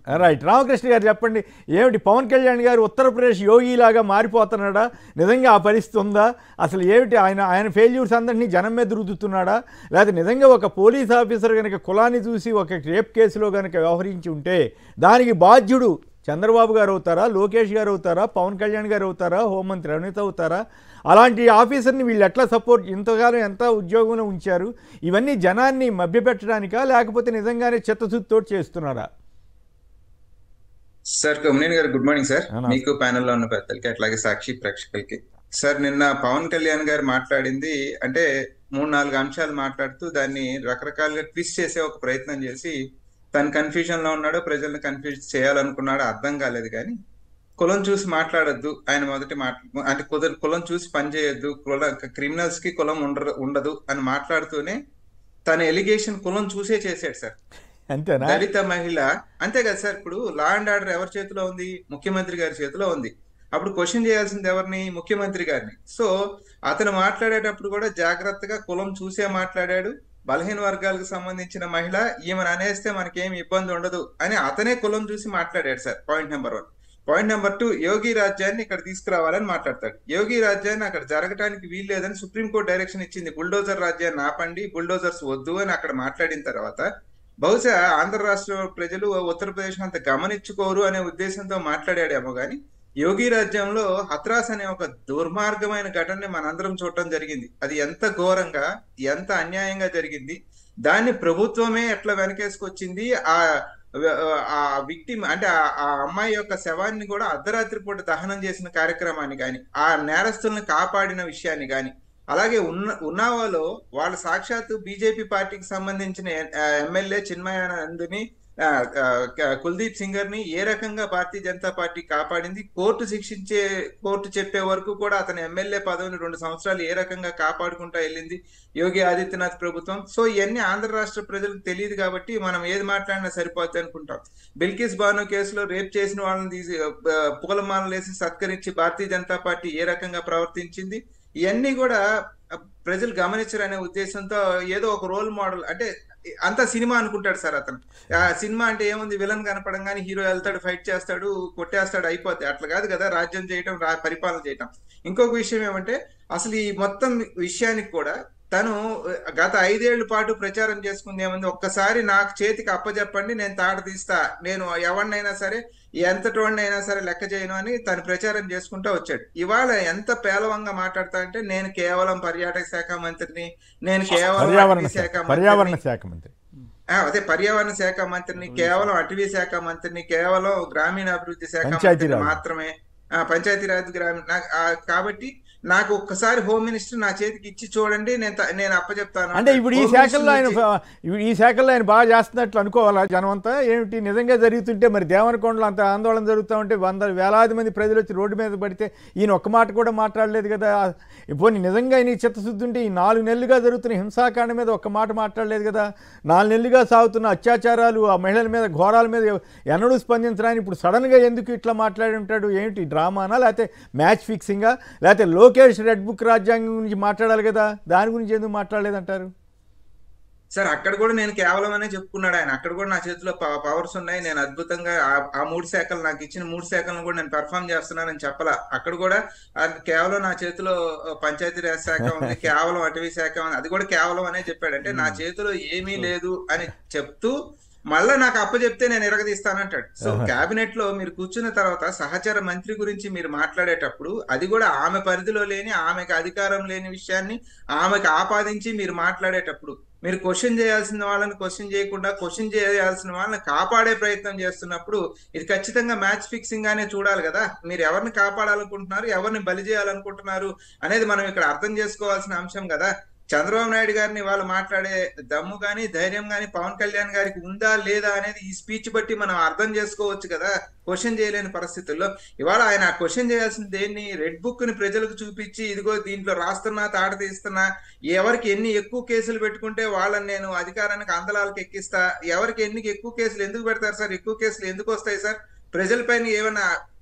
Right Ramakrishna గారు చెప్పండి ఏమిటి పవన్ కళ్యాణ్ గారు ఉత్తరప్రదేశ్ యోగిలాగా మారిపోతున్నాడా నిజంగా ఆ పరిస్థితి ఉందా అసలు ఏమిటి ఆయన ఆయన ఫెయిల్యూర్స్ అందరినీ జనం మీద రుద్దుతున్నాడా లేదా నిజంగా ఒక పోలీస్ ఆఫీసర్ కనుక కులాన్ని చూసి ఒక రేప్ కేసులో కనుక వ్యవహరించి ఉంటే దానికి బాధ్యుడు చంద్రబాబు గారు అవుతారా లోకేష్ గారు అవుతారా పవన్ కళ్యాణ్ గారు అవుతారా హోంమంత్రి అనిత అవుతారా అలాంటి ఆఫీసర్ని వీళ్ళు ఎట్లా సపోర్ట్ ఇంతకాలం ఎంత ఉద్యోగంలో ఉంచారు ఇవన్నీ జనాన్ని మభ్యపెట్టడానికా లేకపోతే నిజంగానే చిత్తశుద్ధితో చేస్తున్నారా సార్ కమనేని గారు గుడ్ మార్నింగ్ సార్ ఆ, నమస్తే. మీకు ప్యానెల్లో ఉన్న పెద్దలకి అట్లాగే సాక్షి ప్రేక్షకులకి సార్ నిన్న పవన్ కళ్యాణ్ గారు మాట్లాడింది అంటే మూడు నాలుగు అంశాలు మాట్లాడుతూ దాన్ని రకరకాలుగా ట్విస్ట్ చేసే ఒక ప్రయత్నం చేసి తను కన్ఫ్యూజన్ లో ఉన్నాడో ప్రజల్ని కన్ఫ్యూజ్ చేయాలనుకున్నాడో అర్థం కాలేదు కానీ కులం చూసి మాట్లాడొద్దు ఆయన మొదటి మాట్లా అంటే కుదర కులం చూసి పని చేయొద్దు కుల క్రిమినల్స్ కి కులం ఉండదు ఉండదు అని మాట్లాడుతూనే తన ఎలిగేషన్ కులం చూసే చేశాడు సార్ అంతేనా దళిత మహిళ అంతే కదా సార్ ఇప్పుడు లా అండ్ ఆర్డర్ ఎవరి చేతిలో ఉంది ముఖ్యమంత్రి గారి చేతిలో ఉంది అప్పుడు క్వశ్చన్ చేయాల్సింది ఎవరిని ముఖ్యమంత్రి గారిని సో అతను మాట్లాడేటప్పుడు కూడా జాగ్రత్తగా కులం చూసే మాట్లాడాడు బలహీన వర్గాలకు సంబంధించిన మహిళ ఈమెను అనేస్తే మనకేం ఇబ్బంది ఉండదు అని అతనే కులం చూసి మాట్లాడాడు sir point number one point number two Yogi రాజ్యాన్ని ఇక్కడ తీసుకురావాలని మాట్లాడతాడు యోగి రాజ్యాన్ని అక్కడ జరగటానికి వీల్లేదని సుప్రీంకోర్టు డైరెక్షన్ ఇచ్చింది బుల్డోజర్ రాజ్యాన్ని ఆపండి బుల్డోజర్స్ వద్దు అని అక్కడ మాట్లాడిన తర్వాత బహుశా ఆంధ్ర రాష్ట్ర ప్రజలు ఉత్తరప్రదేశ్ అంత గమనించుకోరు అనే ఉద్దేశంతో మాట్లాడాడేమో గాని యోగి రాజ్యంలో హత్రాస్ అనే ఒక దుర్మార్గమైన ఘటనని మనందరం చూడటం జరిగింది అది ఎంత ఘోరంగా ఎంత అన్యాయంగా జరిగింది దాన్ని ప్రభుత్వమే ఎట్లా వెనకేసుకొచ్చింది ఆ ఆ విక్టిమ్ అంటే ఆ- ఆ అమ్మాయి యొక్క శవాన్ని కూడా అర్ధరాత్రి పూట దహనం చేసిన కార్యక్రమాన్ని కానీ ఆ నేరస్తుల్ని కాపాడిన విషయాన్ని కానీ అలాగే ఉన్న ఉన్నావాలో వాళ్ళ సాక్షాత్తు బీజేపీ పార్టీకి సంబంధించిన ఎమ్మెల్యే చిన్మయానందుని ఆ, ఆ, క- కుల్దీప్ సింగర్ ని ఏ రకంగా భారతీయ జనతా పార్టీ కాపాడింది కోర్టు శిక్షించే కోర్టు చెప్పే వరకు కూడా అతని ఎమ్మెల్యే పదవిని రెండు సంవత్సరాలు ఏ రకంగా కాపాడుకుంటా వెళ్ళింది యోగి ఆదిత్యనాథ్ ప్రభుత్వం సో ఇవన్నీ ఆంధ్ర రాష్ట్ర ప్రజలకు తెలియదు కాబట్టి మనం ఏది మాట్లాడినా సరిపోద్ది అనుకుంటాం బిల్కిస్ బాను కేసులో రేప్ చేసిన వాళ్ళని తీసి ఆ, పూలమాలలు వేసి సత్కరించి భారతీయ జనతా పార్టీ ఏ రకంగా ప్రవర్తించింది ఇవన్నీ కూడా ఆ, ప్రజలు గమనించరనే ఉద్దేశంతో ఏదో ఒక రోల్ మోడల్ అంటే అంతా సినిమా అనుకుంటాడు సార్ అతను ఆ సినిమా అంటే ఏముంది విలన్ కనపడంగానే హీరో వెళ్తాడు ఫైట్ చేస్తాడు కొట్టేస్తాడు అయిపోతాయి అట్లా కాదు కదా రాజ్యం చేయటం రా పరిపాలన చేయటం ఇంకొక విషయం ఏమంటే అసలు ఈ మొత్తం విషయానికి కూడా తను గత ఐదేళ్ల పాటు ప్రచారం చేసుకుంది ఏముంది ఒక్కసారి నాకు చేతికి అప్పచెప్పండి నేను తాట తీస్తా నేను ఎవరినైనా సరే ఎంతటోడినైనా సరే లెక్క చేయను అని తను ప్రచారం చేసుకుంటూ వచ్చాడు ఇవాళ ఎంత పేలవంగా మాట్లాడతా అంటే నేను కేవలం పర్యాటక శాఖ మంత్రిని నేను కేవలం పర్యావరణ అటవీ శాఖ శాఖ పర్యావరణ మంత్రిని శాఖ మంత్రి ఆ, అదే పర్యావరణ శాఖ మంత్రిని కేవలం అటవీ శాఖ మంత్రిని కేవలం గ్రామీణాభివృద్ధి శాఖ పంచాయతీరాజ్. మంత్రిని మాత్రమే ఆ, పంచాయతీరాజ్ గ్రామీణ నాకు- ఆ, కాబట్టి నాకు ఒక్కసారి హోమ్ మినిస్టర్ నా చేతికి ఇచ్చి చూడండి నేను త- నేను అప్పచెప్తాను అంటే ఇప్పుడు ఈ హోమ్ శాఖల్లో ఆయన మినిస్టర్ వచ్చి- ఇప్పుడు ఈ శాఖల్లో ఆయన బాగా చేస్తున్నట్లు అనుకోవాలా జనం అంతా ఏమిటి నిజంగా జరుగుతుంటే మరి దేవనకొండలో అంత ఆందోళన జరుగుతూ ఉంటే వంద వేలాది మంది ప్రజలు వచ్చి రోడ్డు మీద పడితే ఈయన ఒక్క మాట కూడా మాట్లాడలేదు కదా పోనీ నిజంగా ఈయన చిత్తశుద్ధి ఉంటే ఈ నాలుగు నెలలుగా జరుగుతున్న హింసాకాండ మీద ఒక్క మాట మాట్లాడలేదు కదా నాలుగు నెలలుగా సాగుతున్న అత్యాచారాలు ఆ మహిళల మీద ఘోరాల మీద ఎన్నడూ స్పందించడానికి ఇప్పుడు సడన్గా ఎందుకు ఇట్లా మాట్లాడి ఉంటాడు ఏమిటి డ్రామానా లేకపోతే మ్యాచ్ ఫిక్సింగా లేకపోతే లోకేష్ రెడ్ బుక్ రాజ్యాంగం గురించి మాట్లాడాలి కదా దాని గురించి ఎందుకు మాట్లాడలేదంటారు సార్ అక్కడ కూడా నేను కేవలం అనే చెప్పుకున్నాడు ఆయన అక్కడ కూడా నా చేతిలో పవర్స్ ఉన్నాయి నేను అద్భుతంగా ఆ- ఆ మూడు శాఖలు నాకు ఇచ్చిన మూడు శాఖలను కూడా నేను పెర్ఫామ్ చేస్తున్నానని చెప్పలా అక్కడ కూడా ఆ కేవలం నా చేతిలో పంచాయతీరాజ్ శాఖ ఉంది కేవలం అటవీ శాఖ ఉంది అది కూడా కేవలం అనే చెప్పాడు అంటే నా చేతిలో ఏమీ లేదు అని చెప్తూ మళ్ళా నాకు అప్పచెప్తే నేను ఎరగదీస్తానంటాడు సో కేబినెట్ లో మీరు కూర్చున్న తర్వాత సహచర మంత్రి గురించి మీరు మాట్లాడేటప్పుడు అది కూడా ఆమె పరిధిలో లేని ఆమెకు అధికారం లేని విషయాన్ని ఆమెకు ఆపాదించి మీరు మాట్లాడేటప్పుడు మీరు క్వశ్చన్ చేయాల్సిన వాళ్ళని క్వశ్చన్ చేయకుండా క్వశ్చన్ చేయాల్సిన వాళ్ళని కాపాడే ప్రయత్నం చేస్తున్నప్పుడు ఇది ఖచ్చితంగా మ్యాచ్ ఫిక్సింగ్ గానే చూడాలి కదా మీరు ఎవరిని కాపాడాలనుకుంటున్నారు ఎవరిని బలి చేయాలనుకుంటున్నారు అనేది మనం ఇక్కడ అర్థం చేసుకోవాల్సిన అంశం కదా చంద్రబాబు నాయుడు గారిని వాళ్ళు మాట్లాడే దమ్ము గాని ధైర్యం గాని పవన్ కళ్యాణ్ గారికి ఉందా లేదా అనేది ఈ స్పీచ్ బట్టి మనం అర్థం చేసుకోవచ్చు కదా క్వశ్చన్ చేయలేని పరిస్థితుల్లో ఇవాళ ఆయన క్వశ్చన్ చేయాల్సింది దేన్ని రెడ్ బుక్ ని ప్రజలకు చూపించి ఇదిగో దీంట్లో రాస్తున్నా తాట తీస్తున్నా ఎవరికి ఎన్ని ఎక్కువ కేసులు పెట్టుకుంటే వాళ్ళని నేను అధికారానికి అందలాలకు ఎక్కిస్తా ఎవరికి ఎన్ని ఎక్కువ కేసులు ఎందుకు పెడతారు సార్ ఎక్కువ కేసులు ఎందుకు వస్తాయి సార్ ప్రజలపైన ఏమైనా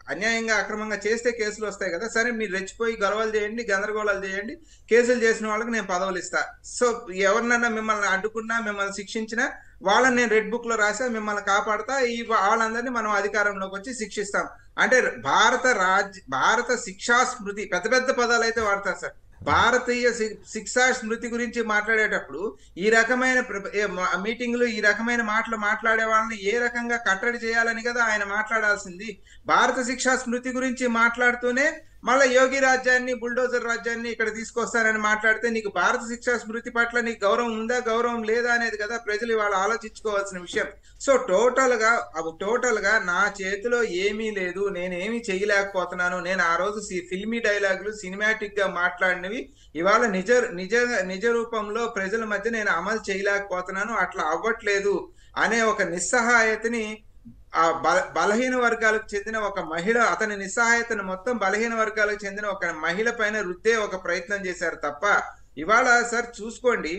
అన్యాయంగా అక్రమంగా చేస్తే కేసులు వస్తాయి కదా సరే మీరు రెచ్చిపోయి గొడవలు చేయండి గందరగోళాలు చేయండి కేసులు చేసిన వాళ్ళకి నేను పదవులు ఇస్తా సో ఎవరినైనా మిమ్మల్ని అడ్డుకున్నా మిమ్మల్ని శిక్షించినా వాళ్ళని నేను రెడ్ బుక్ లో రాసా మిమ్మల్ని కాపాడుతా ఈ వాళ్ళందరినీ మనం అధికారంలోకి వచ్చి శిక్షిస్తాం అంటే భారత రాజ్య భారత శిక్షా స్మృతి పెద్ద పెద్ద పదాలు అయితే వాడతారు సార్ భారతీయ శి- శిక్షా స్మృతి గురించి మాట్లాడేటప్పుడు ఈ రకమైన ప్ర- ఏ మా- మీటింగులు ఈ రకమైన మాటలు మాట్లాడే వాళ్ళని ఏ రకంగా కట్టడి చేయాలని కదా ఆయన మాట్లాడాల్సింది భారత శిక్షా స్మృతి గురించి మాట్లాడుతూనే మళ్ళీ యోగి రాజ్యాన్ని బుల్డోజర్ రాజ్యాన్ని ఇక్కడ తీసుకొస్తానని మాట్లాడితే నీకు భారత శిక్షా స్మృతి పట్ల నీకు గౌరవం ఉందా గౌరవం లేదా అనేది కదా ప్రజలు ఇవాళ ఆలోచించుకోవాల్సిన విషయం సో టోటల్ గా అవి టోటల్ గా నా చేతిలో ఏమీ లేదు నేనేమీ చేయలేకపోతున్నాను నేను ఆ రోజు సి- ఫిల్మీ డైలాగులు సినిమాటిక్ గా మాట్లాడినవి ఇవాళ నిజ నిజ నిజ రూపంలో ప్రజల మధ్య నేను అమలు చేయలేకపోతున్నాను అట్లా అవ్వట్లేదు అనే ఒక నిస్సహాయతని ఆ బల బలహీన వర్గాలకు చెందిన ఒక మహిళ అతని నిస్సహాయతను మొత్తం బలహీన వర్గాలకు చెందిన ఒక మహిళ పైన రుద్దే ఒక ప్రయత్నం చేశారు తప్ప ఇవాళ సార్ చూసుకోండి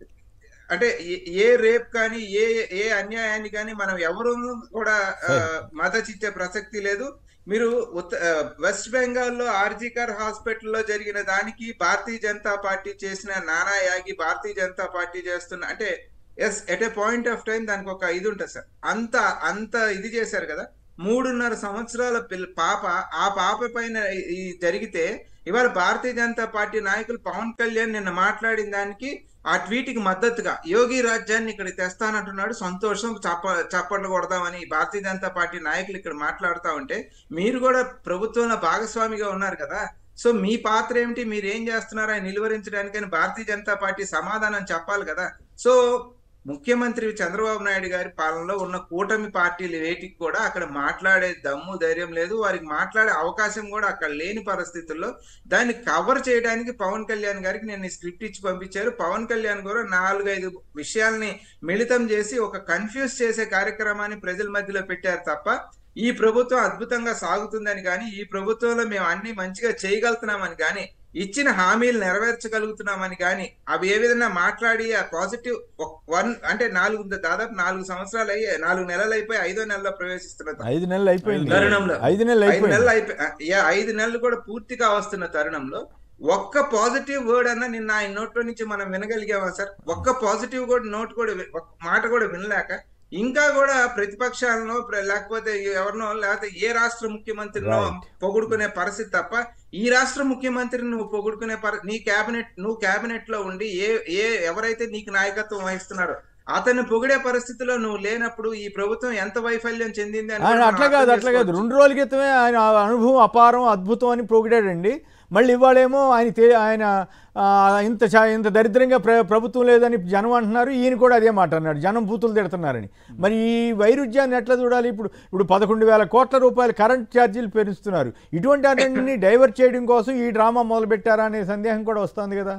అంటే ఏ- ఏ రేప్ కానీ ఏ ఏ అన్యాయాన్ని కానీ మనం ఎవరు కూడా ఆ, మద్దతిచ్చే ప్రసక్తి లేదు మీరు ఉత్త- ఆ, వెస్ట్ బెంగాల్లో ఆర్జికర్ హాస్పిటల్లో జరిగిన దానికి భారతీయ జనతా పార్టీ చేసిన నానా యాగి భారతీయ జనతా పార్టీ చేస్తున్న అంటే as at a point of time దానికి ఒక ఇది ఉంటుంది సార్ అంత అంత ఇది చేశారు కదా మూడున్నర సంవత్సరాల పిల్ల పాప ఆ పాప పైన ఈ- ఈ జరిగితే ఇవాళ భారతీయ జనతా పార్టీ నాయకులు పవన్ కళ్యాణ్ నిన్న మాట్లాడిన దానికి ఆ ట్వీట్కి మద్దతుగా యోగి రాజ్యాన్ని ఇక్కడ తెస్తానంటున్నాడు సంతోషం చప్ప చప్పట్లు కొడదామని భారతీయ జనతా పార్టీ నాయకులు ఇక్కడ మాట్లాడుతూ ఉంటే మీరు కూడా ప్రభుత్వంలో భాగస్వామిగా ఉన్నారు కదా సో మీ పాత్ర ఏమిటి మీరు ఏం చేస్తున్నారు ఆయన నిలువరించడానికని భారతీయ జనతా పార్టీ సమాధానం చెప్పాలి కదా సో ముఖ్యమంత్రి చంద్రబాబు నాయుడు గారి పాలనలో ఉన్న కూటమి పార్టీలు వేటికి కూడా అక్కడ మాట్లాడే దమ్ము ధైర్యం లేదు వారికి మాట్లాడే అవకాశం కూడా అక్కడ లేని పరిస్థితుల్లో దాన్ని కవర్ చేయడానికి పవన్ కళ్యాణ్ గారికి నేను ఈ స్క్రిప్ట్ ఇచ్చి పంపించారు పవన్ కళ్యాణ్ గారు నాలుగైదు విషయాల్ని మిళితం చేసి ఒక కన్ఫ్యూజ్ చేసే కార్యక్రమాన్ని ప్రజల మధ్యలో పెట్టారు తప్ప ఈ ప్రభుత్వం అద్భుతంగా సాగుతుందని కానీ ఈ ప్రభుత్వంలో మేము అన్ని మంచిగా చేయగలుగుతున్నామని కానీ ఇచ్చిన హామీలు నెరవేర్చగలుగుతున్నామని కానీ అవి ఏ విధంగా మాట్లాడి ఆ పాజిటివ్ వన్ అంటే నాలుగు దాదాపు నాలుగు సంవత్సరాలు అయ్యి నాలుగు నెలలు అయిపోయి ఐదో నెలలో ప్రవేశిస్తున్న ఐదు నెలలు అయిపోయింది తరుణంలో ఐదు నెలలు ఐదు నెలలు అయిపోయింది అయిపోయి యా, ఐదు నెలలు కూడా పూర్తిగా వస్తున్న తరుణంలో ఒక్క పాజిటివ్ వర్డ్ అన్న నిన్న ఆయన నోట్లో నుంచి మనం వినగలిగామా సార్ ఒక్క పాజిటివ్ కూడా నోట్ కూడా వి- ఒక్క మాట కూడా వినలేక ఇంకా కూడా ప్రతిపక్షాలను ప్ర- లేకపోతే ఎవరినో లేకపోతే ఏ రాష్ట్ర ముఖ్యమంత్రినో Right. పొగుడుకునే పరిస్థితి తప్ప ఈ రాష్ట్ర ముఖ్యమంత్రిని నువ్వు పొగుడుకునే పరి నీ కేబినెట్ నువ్వు కేబినెట్ లో ఉండి ఏ ఏ ఎవరైతే నీకు నాయకత్వం వహిస్తున్నారో అతన్ని పొగిడే పరిస్థితిలో నువ్వు లేనప్పుడు ఈ ప్రభుత్వం ఎంత వైఫల్యం చెందింది అని ఆయన కూడా మనం అట్లా కాదు అర్థం అట్లా కాదు చేసుకోవచ్చు. రెండు రోజుల క్రితమే ఆయన ఆ అనుభవం అపారం అద్భుతం అని పొగిడాడండి మళ్ళీ ఇవాళేమో ఆయన తే- ఆయన ఆ, ఇంత చా- ఇంత దరిద్రంగా ప్ర ప్రభుత్వం లేదని జనం అంటున్నారు ఈయన కూడా అదే మాట అన్నాడు జనం బూతులు తిడుతున్నారని మరి ఈ వైరుధ్యాన్ని ఎట్లా చూడాలి ఇప్పుడు ఇప్పుడు పదకొండు వేల కోట్ల రూపాయలు కరెంట్ ఛార్జీలు పెంచుతున్నారు ఇటువంటి అన్నింటినీ డైవర్ట్ చేయడం కోసం ఈ డ్రామా మొదలు పెట్టారా అనే సందేహం కూడా వస్తుంది కదా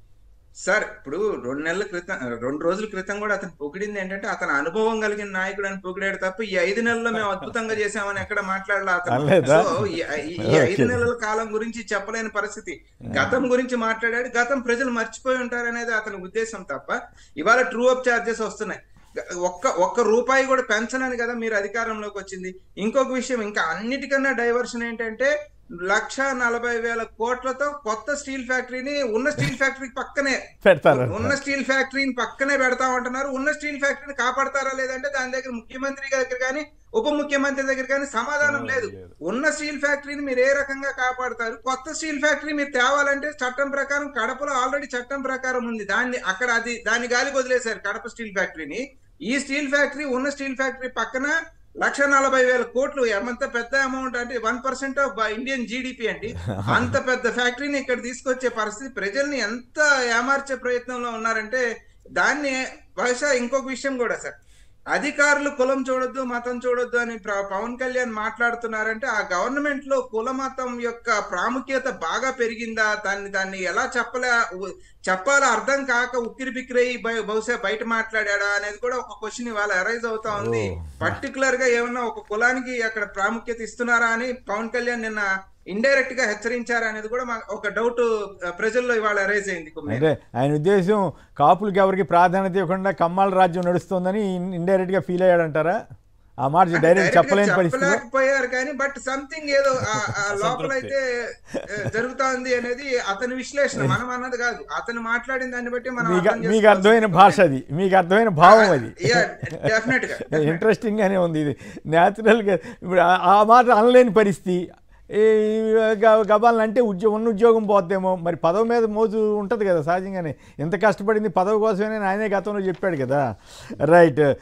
సార్ ఇప్పుడు రెండు నెలల క్రితం రెండు రోజుల క్రితం కూడా అతను పొగిడింది ఏంటంటే అతను అనుభవం కలిగిన నాయకుడు అని పొగిడాడు తప్ప ఈ ఐదు నెలల్లో మేము అద్భుతంగా చేశామని ఎక్కడ మాట్లాడలే అతను అనలేదా? సో ఈ- ఈ ఈ ఐదు Okay. నెలల కాలం గురించి చెప్పలేని పరిస్థితి గతం గురించి మాట్లాడాడు గతం ప్రజలు మర్చిపోయి ఉంటారనేది అతని ఉద్దేశం తప్ప ఇవాళ ట్రూ అప్ చార్జెస్ వస్తున్నాయి ఒక్క ఒక్క రూపాయి కూడా పెంచనని కదా మీరు అధికారంలోకి వచ్చింది ఇంకొక విషయం ఇంకా అన్నిటికన్నా డైవర్షన్ ఏంటంటే లక్ష నలభై వేల కోట్లతో కొత్త స్టీల్ ఫ్యాక్టరీని ఉన్న స్టీల్ ఫ్యాక్టరీ పక్కనే పెడతారు ఉన్న స్టీల్ ఫ్యాక్టరీని పక్కనే పెడతా ఉంటున్నారు ఉన్న స్టీల్ ఫ్యాక్టరీని కాపాడతారా లేదంటే దాని దగ్గర ముఖ్యమంత్రి దగ్గర కానీ ఉప ముఖ్యమంత్రి దగ్గర కానీ సమాధానం లేదు ఉన్న స్టీల్ ఫ్యాక్టరీని మీరు ఏ రకంగా కాపాడతారు కొత్త స్టీల్ ఫ్యాక్టరీ మీరు తేవాలంటే చట్టం ప్రకారం కడపలో ఆల్రెడీ చట్టం ప్రకారం ఉంది దాన్ని అక్కడ అది దాన్ని గాలికి వదిలేశారు కడప స్టీల్ ఫ్యాక్టరీని ఈ స్టీల్ ఫ్యాక్టరీ ఉన్న స్టీల్ ఫ్యాక్టరీ పక్కన లక్ష నలభై వేల కోట్లు ఎంత పెద్ద అమౌంట్ అంటే one percent of Indian GDP అండి అంత పెద్ద ఫ్యాక్టరీని ఇక్కడ తీసుకొచ్చే పరిస్థితి ప్రజల్ని ఎంత ఏమార్చే ప్రయత్నంలో ఉన్నారంటే దాన్ని బహుశా ఇంకొక విషయం కూడా సార్ అధికారులు కులం చూడొద్దు మతం చూడొద్దు అని ప్ర- పవన్ కళ్యాణ్ మాట్లాడుతున్నారంటే ఆ గవర్నమెంట్ లో కుల మతం యొక్క ప్రాముఖ్యత బాగా పెరిగిందా దాన్ని దాన్ని ఎలా చెప్పలే ఉ- చెప్పాలో అర్థం కాక ఉక్కిరి బిక్కిరై బహు- బహుశా బయట మాట్లాడా అనేది కూడా ఒక క్వశ్చన్ ఇవాళ అరైజ్ అవుతా ఉంది ఓ. పర్టికులర్ గా ఏమన్నా ఒక కులానికి అక్కడ ప్రాముఖ్యత ఇస్తున్నారా అని పవన్ కళ్యాణ్ నిన్న ఇండైరెక్ట్ గా హెచ్చరించారా అనేది కూడా మా ఒక డౌట్ ప్రజల్లో ఇవాళ అరైజ్ అయింది కుమ్మేరు. అంటే ఆయన ఉద్దేశం కాపులకి ఎవరికి ప్రాధాన్యత ఇవ్వకుండా కమ్మాల రాజ్యం నడుస్తోందని ఇండైరెక్ట్గా ఫీల్ అయ్యాడంటారా ఆ మాట అంటే డైరెక్ట్ direct గా చెప్పలేని పరిస్థితి చెప్పలేకపోయారు కానీ బట్ సంథింగ్ ఏదో ఆ- ఆ లోపల అయితే జరుగుతోంది అనేది అతని విశ్లేషణ మనం అన్నది కాదు అతను మాట్లాడిన దాన్ని బట్టి మనం మీకు అర్థం మీకు అర్థమైన భాష అది మీకు అర్థమైన భావం అది డెఫినెట్ గా ఇంట్రెస్టింగ్గానే ఉంది ఇది న్యాచురల్గా ఇప్పుడు ఆ- ఆ మాట అనలేని పరిస్థితి ఈ గ- గబాలను అంటే ఉద్యోగం ఉన్న ఉద్యోగం పోద్దేమో మరి పదవి మీద మోజు ఉంటుంది కదా సహజంగానే ఎంత కష్టపడింది పదవి కోసమేనే ఆయనే గతంలో చెప్పాడు కదా రైట్